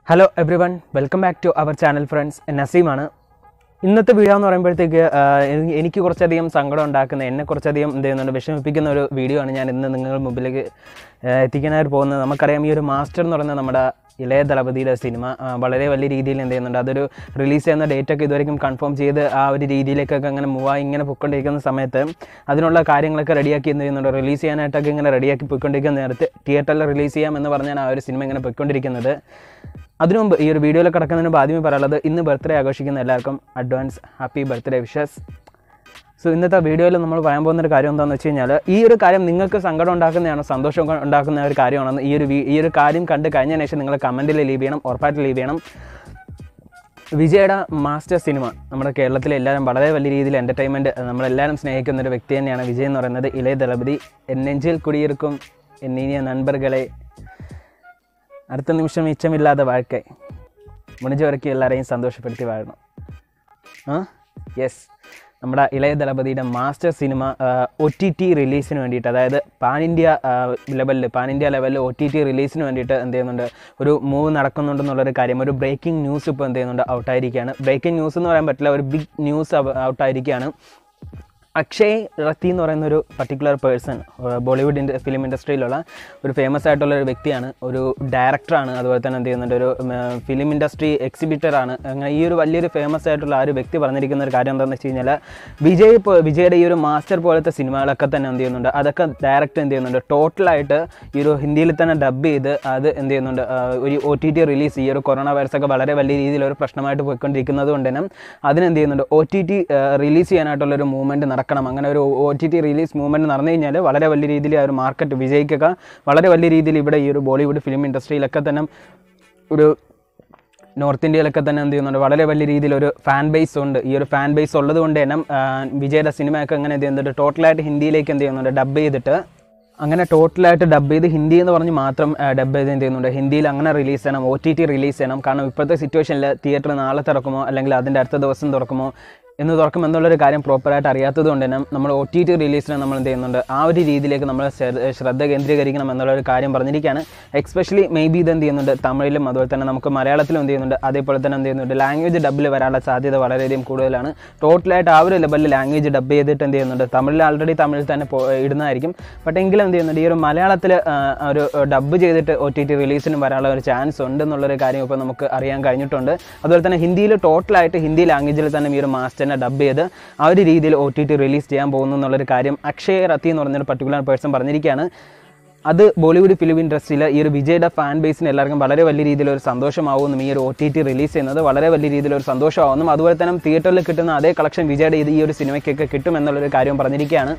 hello everyone welcome back to our channel friends നസീമാണ് ഇന്നത്തെ video എന്ന് പറയുമ്പോഴത്തേക്ക് ആ, എനി- എനിക്ക് കുറച്ചധികം സങ്കടം ഉണ്ടാക്കുന്ന എന്നെ കുറച്ചധികം എന്ത് ചെയ്യുന്നുണ്ട് വിഷമിപ്പിക്കുന്ന ഒരു വീഡിയോ ആണ് ഞാൻ ഇന്ന് നിങ്ങളുടെ മുമ്പിലേക്ക് ആ, എത്തിക്കാനായിട്ട് പോകുന്നത് നമുക്കറിയാം ഈ ഒരു മാസ്റ്റർ എന്ന് പറയുന്നത് നമ്മുടെ ഇളയ ദളപതിയുടെ സിനിമ ആ, വളരെ വലിയ രീതിയിൽ എന്ത് ചെയ്യുന്നുണ്ട് അതൊരു റിലീസ് ചെയ്യുന്ന ഡേറ്റ് ഒക്കെ ഇതുവരെയും കൺഫേം ചെയ്ത് ആ ഒരു രീതിയിലേക്കൊക്കെ അങ്ങനെ മൂവായി ഇങ്ങനെ പൊയ്ക്കൊണ്ടിരിക്കുന്ന സമയത്ത് അതിനുള്ള കാര്യങ്ങളൊക്കെ റെഡിയാക്കി എന്ത് ചെയ്യുന്നുണ്ട് റിലീസ് ചെയ്യാനായിട്ടൊക്കെ ഇങ്ങനെ റെഡിയാക്കി പോയിക്കൊണ്ടിരിക്കുന്ന നേരത്ത് തിയേറ്ററിൽ റിലീസ് ചെയ്യാം എന്ന് പറഞ്ഞാണ് ആ ഒരു സിനിമ ഇങ്ങനെ പോയിക്കൊണ്ടിരിക്കുന്നത് അതിനു മുമ്പ് ഈ ഒരു വീഡിയോയിൽ കിടക്കുന്നതിന് മുമ്പ് ആദ്യമേ പറയാനുള്ളത് ഇന്ന് ബർത്ത്ഡേ ആഘോഷിക്കുന്ന എല്ലാവർക്കും advance happy birthday wishes so ഇന്നത്തെ വീഡിയോയിൽ നമ്മൾ പറയാൻ പോകുന്ന ഒരു കാര്യം എന്താണെന്ന് വെച്ച് കഴിഞ്ഞാൽ ഈ ഒരു കാര്യം നിങ്ങൾക്ക് സങ്കടം ഉണ്ടാക്കുന്നതാണോ സന്തോഷം ഉണ്ടാക്കുന്ന ഒരു കാര്യമാണെന്ന് ഈ ഒരു വീ- ഈ ഒരു കാര്യം കണ്ട് കഴിഞ്ഞതിന് ശേഷം നിങ്ങൾ കമൻറ്റിൽ ലീവ് ചെയ്യണം ഉറപ്പായിട്ട് ലീവ് ചെയ്യണം വിജയുടെ മാസ്റ്റർ സിനിമ നമ്മുടെ കേരളത്തിലെ എല്ലാവരും വളരെ വലിയ രീതിയിൽ എൻ്റർടൈൻമെൻറ്റ് നമ്മളെല്ലാവരും സ്നേഹിക്കുന്ന ഒരു വ്യക്തി തന്നെയാണ് വിജയ് എന്ന് പറയുന്നത് ഇളയ ദളപതി എൻ നെഞ്ചിൽ കുടിയിരിക്കും എന്നീനിയ നண்பர்களെ അടുത്ത നിമിഷം മിച്ചമില്ലാതെ വാഴ്ക്കை முடிஞ்ச വരയ്ക്ക് എല്ലാവരെയും സന്തോഷപ്പെടുത്തി വാഴണം ആ യെസ് നമ്മുടെ ഇളയ ദളപതിയുടെ Master cinema O T T റിലീസിന് വേണ്ടിയിട്ട് അതായത് പാൻ ഇന്ത്യ ലെവലിൽ പാൻ ഇന്ത്യ ലെവലിൽ ഒ ടി ടി റിലീസിന് വേണ്ടിയിട്ട് എന്ത് ചെയ്യുന്നുണ്ട് ഒരു മൂവ് നടക്കുന്നുണ്ടെന്നുള്ളൊരു കാര്യം ഒരു ബ്രേക്കിംഗ് ന്യൂസ് ഇപ്പോൾ എന്ത് ചെയ്യുന്നുണ്ട് ഔട്ടായിരിക്കുകയാണ് ബ്രേക്കിംഗ് ന്യൂസ് എന്ന് പറയാൻ പറ്റില്ല ഒരു ബിഗ് ന്യൂസ് ഔട്ടായിരിക്കുകയാണ് അക്ഷയ് റത്തി എന്ന് പറയുന്ന ഒരു പർട്ടിക്കുലർ പേഴ്സൺ ബോളിവുഡ് ഇൻഡ ഫിലിം ഇൻഡസ്ട്രിയിലുള്ള ഒരു ഫേമസ് ആയിട്ടുള്ള ഒരു വ്യക്തിയാണ് ഒരു ഡയറക്ടറാണ് അതുപോലെ തന്നെ എന്ത് ചെയ്യുന്നുണ്ട് ഒരു ഫിലിം ഇൻഡസ്ട്രി എക്സിബിറ്ററാണ് അങ്ങനെ ഈ ഒരു വലിയൊരു ഫേമസ് ആയിട്ടുള്ള ആ ഒരു വ്യക്തി പറഞ്ഞിരിക്കുന്ന ഒരു കാര്യം എന്താണെന്ന് വെച്ച് കഴിഞ്ഞാൽ വിജയ് ഇപ്പോൾ വിജയുടെ ഈ ഒരു മാസ്റ്റർ പോലത്തെ സിനിമകളൊക്കെ തന്നെ എന്ത് ചെയ്യുന്നുണ്ട് അതൊക്കെ ഡയറക്റ്റ് എന്ത് ചെയ്യുന്നുണ്ട് ടോട്ടലായിട്ട് ഈ ഒരു ഹിന്ദിയിൽ തന്നെ ഡബ് ചെയ്ത് അത് എന്ത് ചെയ്യുന്നുണ്ട് ആ, ഒരു ഒ ടി ടി റിലീസ് ഈ ഒരു കൊറോണ വൈറസ് ഒക്കെ വളരെ വലിയ രീതിയിൽ ഒരു പ്രശ്നമായിട്ട് പോയിക്കൊണ്ടിരിക്കുന്നത് കൊണ്ട് തന്നെ അതിനെന്ത് ചെയ്യുന്നുണ്ട് ഒ ടി ടി റിലീസ് ചെയ്യാനായിട്ടുള്ള ഒരു മൂവ്മെൻറ്റ് നടക്കണം അങ്ങനെ ഒരു O T T release movement നടന്നു കഴിഞ്ഞാൽ വളരെ വലിയ രീതിയിൽ ആ ഒരു മാർക്കറ്റ് വിജയിക്കൊക്കെ വളരെ വലിയ രീതിയിൽ ഇവിടെ ഈ ഒരു ബോളിവുഡ് ഫിലിം ഇൻഡസ്ട്രിയിലൊക്കെ തന്നെ ഒരു നോർത്ത് ഇന്ത്യയിലൊക്കെ തന്നെ എന്ത് ചെയ്യുന്നുണ്ട് വളരെ വലിയ രീതിയിൽ ഒരു ഫാൻ ബേസ് ഉണ്ട് ഈ ഒരു ഫാൻ ബേസ് ഉള്ളത് കൊണ്ട് തന്നെ ആ, വിജയുടെ സിനിമയൊക്കെ അങ്ങനെ എന്ത് ചെയ്യുന്നുണ്ട് ടോട്ടലായിട്ട് ഹിന്ദിയിലേക്ക് എന്ത് ചെയ്യുന്നുണ്ട് ഡബ് ചെയ്തിട്ട് അങ്ങനെ ടോട്ടലായിട്ട് ഡബ് ചെയ്ത് ഹിന്ദി എന്ന് പറഞ്ഞ് മാത്രം ഡബ് ചെയ്ത് എന്ത് ചെയ്യുന്നുണ്ട് ഹിന്ദിയിൽ അങ്ങനെ റിലീസ് ചെയ്യണം ഒ ടി ടി റിലീസ് ചെയ്യണം കാരണം ഇപ്പോഴത്തെ സിറ്റുവേഷനിൽ തിയേറ്റർ നാളെ തുറക്കുമോ അല്ലെങ്കിൽ അതിൻ്റെ അടുത്ത ദിവസം തുറക്കുമോ എന്ന് തുറക്കും എന്നുള്ളൊരു കാര്യം പ്രോപ്പറായിട്ട് അറിയാത്തത് കൊണ്ട് തന്നെ നമ്മൾ ഒ ടി ടി റിലീസിന് നമ്മൾ എന്ത് ചെയ്യുന്നുണ്ട് ആ ഒരു രീതിയിലേക്ക് നമ്മൾ ശ്ര- ശ്രദ്ധ കേന്ദ്രീകരിക്കണം എന്നുള്ളൊരു കാര്യം പറഞ്ഞിരിക്കുകയാണ് എക്സ്പെഷ്യലി മേ ബി ഇത് എന്ത് ചെയ്യുന്നുണ്ട് തമിഴിലും അതുപോലെ തന്നെ നമുക്ക് മലയാളത്തിലും എന്ത് ചെയ്യുന്നുണ്ട് അതേപോലെ തന്നെ എന്ത് ചെയ്യുന്നുണ്ട് ലാംഗ്വേജ് ഡബിൽ വരാനുള്ള സാധ്യത വളരെയധികം കൂടുതലാണ് ടോട്ടലായിട്ട് ആ ഒരു ലെവലിൽ ലാംഗ്വേജ് ഡബ് ചെയ്തിട്ട് എന്ത് ചെയ്യുന്നുണ്ട് തമിഴിൽ ആൾറെഡി തമിഴിൽ തന്നെ പോ- ഇടുന്നതായിരിക്കും ബട്ട് എങ്കിലും എന്ത് ചെയ്യുന്നുണ്ട് ഈ ഒരു മലയാളത്തിൽ ഒരു ഡബ് ചെയ്തിട്ട് ഒ ടി ടി റിലീസിന് വരാനുള്ള ഒരു ചാൻസ് ഉണ്ട് എന്നുള്ളൊരു കാര്യം ഇപ്പോൾ നമുക്ക് അറിയാൻ കഴിഞ്ഞിട്ടുണ്ട് അതുപോലെ തന്നെ ഹിന്ദിയിൽ ടോട്ടലായിട്ട് ഹിന്ദി ലാംഗ്വേജിൽ തന്നെ ഈ ഒരു മാസ്റ്ററിനെ ഡബ് ചെയ്ത് ആ ഒരു രീതിയിൽ ഒ ടി ടി റിലീസ് ചെയ്യാൻ പോകുന്നു എന്നുള്ളൊരു കാര്യം അക്ഷയ് റത്തി എന്ന് പറഞ്ഞൊരു പർട്ടിക്കുലർ പേഴ്സൺ പറഞ്ഞിരിക്കുകയാണ് അത് ബോളിവുഡ് ഫിലിം ഇൻഡസ്ട്രിയിൽ ഈ ഒരു വിജയുടെ ഫാൻ ബേസിന് എല്ലാവർക്കും വളരെ വലിയ രീതിയിൽ ഒരു സന്തോഷമാവുമെന്നും ഈ ഒരു ഒ ടി ടി റിലീസ് ചെയ്യുന്നത് വളരെ വലിയ രീതിയിൽ ഒരു സന്തോഷമാവുമെന്നും അതുപോലെ തന്നെ തിയേറ്ററിൽ കിട്ടുന്ന അതേ കളക്ഷൻ വിജയുടെ ഇത് ഈ ഒരു സിനിമയ്ക്കൊക്കെ കിട്ടുമെന്നുള്ളൊരു കാര്യം പറഞ്ഞിരിക്കുകയാണ്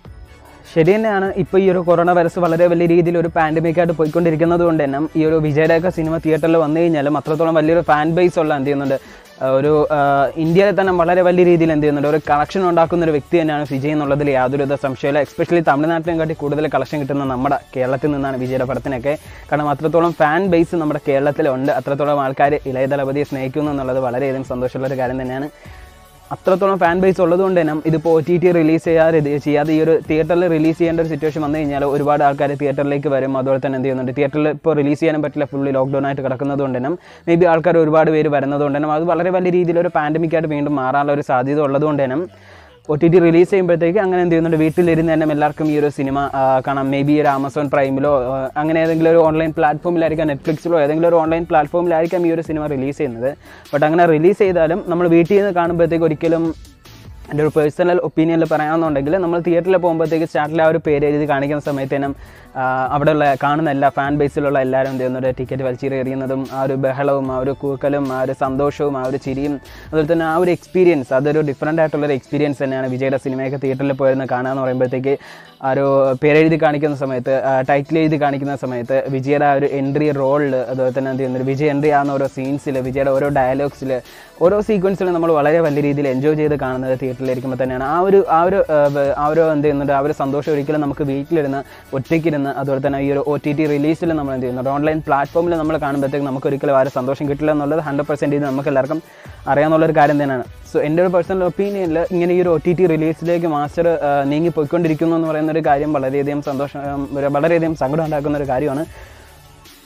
ശരി തന്നെയാണ് ഇപ്പോൾ ഈ ഒരു കൊറോണ വൈറസ് വളരെ വലിയ രീതിയിൽ ഒരു പാൻഡമിക് ആയിട്ട് പോയിക്കൊണ്ടിരിക്കുന്നത് കൊണ്ട് തന്നെ ഈ ഒരു വിജയുടെയൊക്കെ സിനിമ തിയേറ്ററിൽ വന്നു കഴിഞ്ഞാലും അത്രത്തോളം വലിയൊരു ഫാൻ ബേസ് ഉള്ള എന്ത് ചെയ്യുന്നുണ്ട് ആ, ഒരു ആ, ഇന്ത്യയിൽ തന്നെ വളരെ വലിയ രീതിയിൽ എന്ത് ചെയ്യുന്നുണ്ട് ഒരു കളക്ഷൻ ഉണ്ടാക്കുന്ന ഒരു വ്യക്തി തന്നെയാണ് വിജയ് എന്നുള്ളതിൽ യാതൊരുവിധ സംശയമില്ല എസ്പെഷ്യലി തമിഴ്നാട്ടിലും കാട്ടി കൂടുതൽ കളക്ഷൻ കിട്ടുന്ന നമ്മുടെ കേരളത്തിൽ നിന്നാണ് വിജയുടെ പടത്തിനൊക്കെ കാരണം അത്രത്തോളം ഫാൻ ബേസ് നമ്മുടെ കേരളത്തിലുണ്ട് അത്രത്തോളം ആൾക്കാർ ഇളയ ദളപതിയെ സ്നേഹിക്കുന്നു എന്നുള്ളത് വളരെയധികം സന്തോഷമുള്ള ഒരു കാര്യം തന്നെയാണ് അത്രത്തോളം ഫാൻ ബേസ് ഉള്ളതുകൊണ്ട് തന്നെ ഇതിപ്പോൾ ഒ ടി ടി റിലീസ് ചെയ്യാതെ ഇത് ചെയ്യാതെ ഈ ഒരു തിയേറ്ററിൽ റിലീസ് ചെയ്യേണ്ട ഒരു സിറ്റുവേഷൻ വന്നു കഴിഞ്ഞാൽ ഒരുപാട് ആൾക്കാർ തിയേറ്ററിലേക്ക് വരും അതുപോലെ തന്നെ എന്ത് ചെയ്യുന്നുണ്ട് തിയേറ്ററിൽ ഇപ്പോൾ റിലീസ് ചെയ്യാനും പറ്റില്ല ഫുള്ളി ലോക്ക്ഡൗൺ ആയിട്ട് കിടക്കുന്നത് കൊണ്ട് തന്നെ മേ ബി ആൾക്കാർ ഒരുപാട് പേര് വരുന്നത് കൊണ്ട് തന്നെ അത് വളരെ വലിയ രീതിയിൽ ഒരു പാൻഡമിക് ആയിട്ട് വീണ്ടും മാറാനുള്ള ഒരു സാധ്യത ഉള്ളതുകൊണ്ട് തന്നെ ഒ ടി ടി റിലീസ് ചെയ്യുമ്പോഴത്തേക്ക് അങ്ങനെ എന്ത് ചെയ്യുന്നുണ്ട് വീട്ടിലിരുന്ന് തന്നെ എല്ലാവർക്കും ഈ ഒരു സിനിമ ആ, കാണാം മേ ബി ഒരു ആമസോൺ പ്രൈമിലോ ആ, അങ്ങനെ ഏതെങ്കിലും ഒരു ഓൺലൈൻ പ്ലാറ്റ്ഫോമിലായിരിക്കാം നെറ്റ്ഫ്ലിക്സിലോ ഏതെങ്കിലും ഒരു ഓൺലൈൻ പ്ലാറ്റ്ഫോമിലായിരിക്കാം ഈ ഒരു സിനിമ റിലീസ് ചെയ്യുന്നത് ബട്ട് അങ്ങനെ റിലീസ് ചെയ്താലും നമ്മൾ വീട്ടിൽ നിന്ന് കാണുമ്പോഴത്തേക്ക് ഒരിക്കലും എൻ്റെ ഒരു പേഴ്സണൽ ഒപ്പീനിയനിൽ പറയാമെന്നുണ്ടെങ്കിൽ നമ്മൾ തിയേറ്ററിൽ പോകുമ്പോഴത്തേക്ക് സ്റ്റാർട്ടിൽ ആ ഒരു പേര് എഴുതി കാണിക്കുന്ന സമയത്തേനും അവിടെയുള്ള കാണുന്ന എല്ലാ ഫാൻ ബേസിലുള്ള എല്ലാവരും എന്ത് ചെയ്യുന്നുണ്ട് ടിക്കറ്റ് വലിച്ചീറി എറിയുന്നതും ആ ഒരു ബഹളവും ആ ഒരു കൂക്കലും ആ ഒരു സന്തോഷവും ആ ഒരു ചിരിയും അതുപോലെ തന്നെ ആ ഒരു എക്സ്പീരിയൻസ് അതൊരു ഡിഫറൻ്റ് ആയിട്ടുള്ളൊരു എക്സ്പീരിയൻസ് തന്നെയാണ് വിജയുടെ സിനിമയൊക്കെ തിയേറ്ററിൽ പോയിരുന്ന് കാണാമെന്ന് പറയുമ്പോഴത്തേക്ക് ആ ഒരു പേരെഴുതി കാണിക്കുന്ന സമയത്ത് ടൈറ്റിൽ എഴുതി കാണിക്കുന്ന സമയത്ത് വിജയുടെ ആ ഒരു എൻട്രി റോളിൽ അതുപോലെ തന്നെ എന്ത് ചെയ്യുന്നത് വിജയ് എൻട്രി ആവുന്ന ഓരോ സീൻസിൽ വിജയുടെ ഓരോ ഡയലോഗ്സിൽ ഓരോ സീക്വൻസിലും നമ്മൾ വളരെ വലിയ രീതിയിൽ എൻജോയ് ചെയ്ത് കാണുന്നത് തിയേറ്ററിലിരിക്കുമ്പോൾ തന്നെയാണ് ആ ഒരു ആ ഒരു ആ, വ- ആ ഒരു എന്ത് ചെയ്യുന്നുണ്ട് ആ ഒരു സന്തോഷം ഒരിക്കലും നമുക്ക് വീട്ടിലിരുന്ന് ഒറ്റയ്ക്കിരുന്ന് അതുപോലെ തന്നെ ഈ ഒരു ഒ ടി ടി റിലീസിൽ നമ്മൾ എന്ത് ചെയ്യുന്നുണ്ട് ഓൺലൈൻ പ്ലാറ്റ്ഫോമിൽ നമ്മൾ കാണുമ്പോഴത്തേക്ക് നമുക്ക് ഒരിക്കലും ആ ഒരു സന്തോഷം കിട്ടില്ല എന്നുള്ളത് ഹൺഡ്രഡ് പെർസെൻറ്റേജ് നമുക്ക് എല്ലാവർക്കും അറിയാവുന്നുള്ളൊരു കാര്യം തന്നെയാണ് സോ എൻ്റെ ഒരു പേഴ്സണൽ ഒപ്പീനിയനിൽ ഇങ്ങനെ ഈ ഒരു ഒ ടി ടി റിലീസിലേക്ക് മാസ്റ്റർ നീങ്ങി പോയിക്കൊണ്ടിരിക്കുന്നു എന്ന് പറയുന്ന ഒരു കാര്യം വളരെയധികം സന്തോഷം ആ, ഒരു വളരെയധികം സങ്കടം ഉണ്ടാക്കുന്ന ഒരു കാര്യമാണ്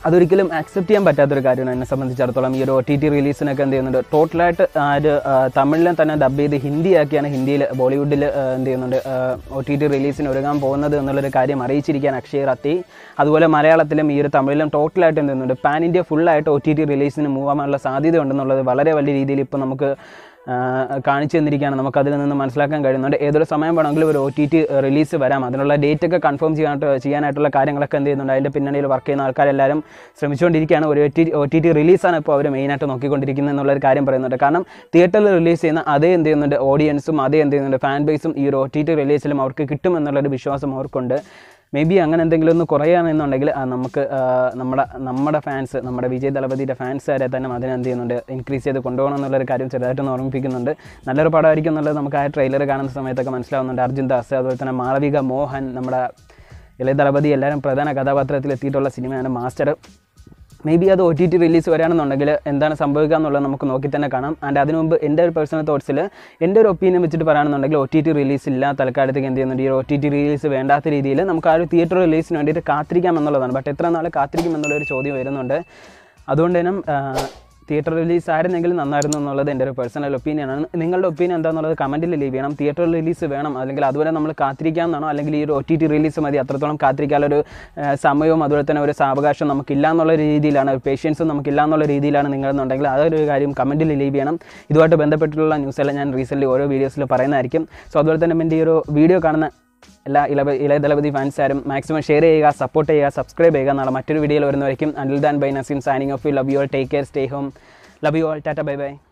അതൊരിക്കലും ആക്സെപ്റ്റ് ചെയ്യാൻ പറ്റാത്തൊരു കാര്യമാണ് എന്നെ സംബന്ധിച്ചിടത്തോളം ഈ ഒരു ഒ ടി ടി റിലീസിനൊക്കെ എന്ത് ചെയ്യുന്നുണ്ട് ടോട്ടലായിട്ട് ആ ഒരു ആ, തമിഴിലും തന്നെ ഡബ് ചെയ്ത് ഹിന്ദിയാക്കിയാണ് ഹിന്ദിയിൽ ബോളിവുഡിൽ എന്ത് ചെയ്യുന്നുണ്ട് ഒ ടി ടി റിലീസിന് ഒരുങ്ങാൻ പോകുന്നത് എന്നുള്ളൊരു കാര്യം അറിയിച്ചിരിക്കാൻ അക്ഷയ് റത്തി അതുപോലെ മലയാളത്തിലും ഈ ഒരു തമിഴിലും ടോട്ടലായിട്ട് എന്ത് ചെയ്യുന്നുണ്ട് പാൻ ഇന്ത്യ ഫുള്ളായിട്ട് ഒ ടി ടി റിലീസിന് മൂവ് ആവാനുള്ള സാധ്യത ഉണ്ടെന്നുള്ളത് വളരെ വലിയ രീതിയിൽ ഇപ്പോൾ നമുക്ക് ആ, കാണിച്ചു തന്നിരിക്കുകയാണ് നമുക്ക് അതിൽ നിന്ന് മനസ്സിലാക്കാൻ കഴിയുന്നുണ്ട് ഏതൊരു സമയം വേണമെങ്കിലും ഒരു ഒ ടി ടി റിലീസ് വരാം അതിനുള്ള ഡേറ്റ് ഒക്കെ കൺഫേം ചെയ്യാനായിട്ട് ചെയ്യാനായിട്ടുള്ള കാര്യങ്ങളൊക്കെ എന്ത് ചെയ്യുന്നുണ്ട് അതിൻ്റെ പിന്നണിയിൽ വർക്ക് ചെയ്യുന്ന ആൾക്കാരെല്ലാവരും ശ്രമിച്ചുകൊണ്ടിരിക്കുകയാണ് ഒരു O T O T T റിലീസാണ് ഇപ്പോൾ അവർ മെയിനായിട്ട് നോക്കിക്കൊണ്ടിരിക്കുന്നത് എന്നുള്ളൊരു കാര്യം പറയുന്നുണ്ട് കാരണം തിയേറ്ററിൽ റിലീസ് ചെയ്യുന്ന അതേ എന്ത് ചെയ്യുന്നുണ്ട് ഓഡിയൻസും അതേ എന്ത് ചെയ്യുന്നുണ്ട് ഫാൻ ബേസും ഈ ഒരു ഒ ടി ടി റിലീസിലും അവർക്ക് കിട്ടും എന്നുള്ളൊരു വിശ്വാസം അവർക്കുണ്ട് മേ ബി അങ്ങനെ എന്തെങ്കിലും ഒന്ന് കുറയുകയാണെന്നുണ്ടെങ്കിൽ ആ, നമുക്ക് ആ, നമ്മുടെ നമ്മുടെ ഫാൻസ് നമ്മുടെ വിജയ് ദളപതിയുടെ ഫാൻസുകാരെ തന്നെ അതിനെ എന്ത് ചെയ്യുന്നുണ്ട് ഇൻക്രീസ് ചെയ്ത് കൊണ്ടുപോകണം എന്നുള്ളൊരു കാര്യം ചെറുതായിട്ടൊന്ന് ഓർമ്മിപ്പിക്കുന്നുണ്ട് നല്ലൊരു പടമായിരിക്കും എന്നുള്ളത് നമുക്ക് ആ ട്രെയിലർ കാണുന്ന സമയത്തൊക്കെ മനസ്സിലാവുന്നുണ്ട് അർജുൻ ദാസ് അതുപോലെ തന്നെ മാളവിക മോഹൻ നമ്മുടെ ഇളയ ദളപതി എല്ലാവരും പ്രധാന കഥാപാത്രത്തിൽ എത്തിയിട്ടുള്ള സിനിമയാണ് മാസ്റ്റർ മേ ബി അത് ഒ ടി ടി റിലീസ് വരികയാണെന്നുണ്ടെങ്കിൽ എന്താണ് സംഭവിക്കുക എന്നുള്ളത് നമുക്ക് നോക്കി തന്നെ കാണാം ആൻഡ് അതിനു മുമ്പ് എൻ്റെ ഒരു പേഴ്സണൽ തോട്ട്സിൽ എൻ്റെ ഒരു ഒപ്പീനിയൻ വെച്ചിട്ട് പറയുകയാണെന്നുണ്ടെങ്കിൽ ഒ ടി ടി റിലീസ് ഇല്ല തൽക്കാലത്തേക്ക് എന്ത് ചെയ്യുന്നുണ്ട് ഈ ഒ ടി ടി റിലീസ് വേണ്ടാത്ത രീതിയിൽ നമുക്ക് ആ ഒരു തിയേറ്റർ റിലീസിന് വേണ്ടിയിട്ട് കാത്തിരിക്കാം എന്നുള്ളതാണ് ബട്ട് എത്ര നാൾ കാത്തിരിക്കും എന്നുള്ളൊരു ചോദ്യം വരുന്നുണ്ട് അതുകൊണ്ട് തന്നെ തിയേറ്റർ റിലീസ് ആയിരുന്നെങ്കിൽ നന്നായിരുന്നു എന്നുള്ളത് എൻ്റെ ഒരു പേഴ്സണൽ ഒപ്പീനിയനാണ് നിങ്ങളുടെ ഒപ്പീനിയൻ എന്താണെന്നുള്ളത് കമൻറ്റിൽ ലീവ് ചെയ്യണം തിയേറ്റർ റിലീസ് വേണം അല്ലെങ്കിൽ അതുപോലെ നമ്മൾ കാത്തിരിക്കാമെന്നാണോ അല്ലെങ്കിൽ ഈ ഒരു ഒ ടി ടി റിലീസ് മതി അത്രത്തോളം കാത്തിരിക്കാനുള്ളൊരു ആ, സമയവും അതുപോലെ തന്നെ ഒരു സാവകാശം നമുക്കില്ല എന്നുള്ള രീതിയിലാണ് പേഷ്യൻസും നമുക്കില്ല എന്നുള്ള രീതിയിലാണ് നിങ്ങളെന്നുണ്ടെങ്കിൽ അതൊരു കാര്യം കമൻറ്റിൽ ലീവ് ചെയ്യണം ഇതുമായിട്ട് ബന്ധപ്പെട്ടിട്ടുള്ള ന്യൂസെല്ലാം ഞാൻ റീസെൻ്റ് ഓരോ വീഡിയോസിൽ പറയുന്നതായിരിക്കും സോ അതുപോലെ തന്നെ എൻ്റെ ഈ ഒരു വീഡിയോ കാണുന്ന എല്ലാ ഇളവ ഇളയ ദളപതി ഫാൻസാരും മാക്സിമം ഷെയർ ചെയ്യുക സപ്പോർട്ട് ചെയ്യുക സബ്സ്ക്രൈബ് ചെയ്യുക നാളെ മറ്റൊരു വീഡിയോയിൽ വരുന്നതായിരിക്കും until then bye Naseem signing off you love you all take care stay home love you all tata bye by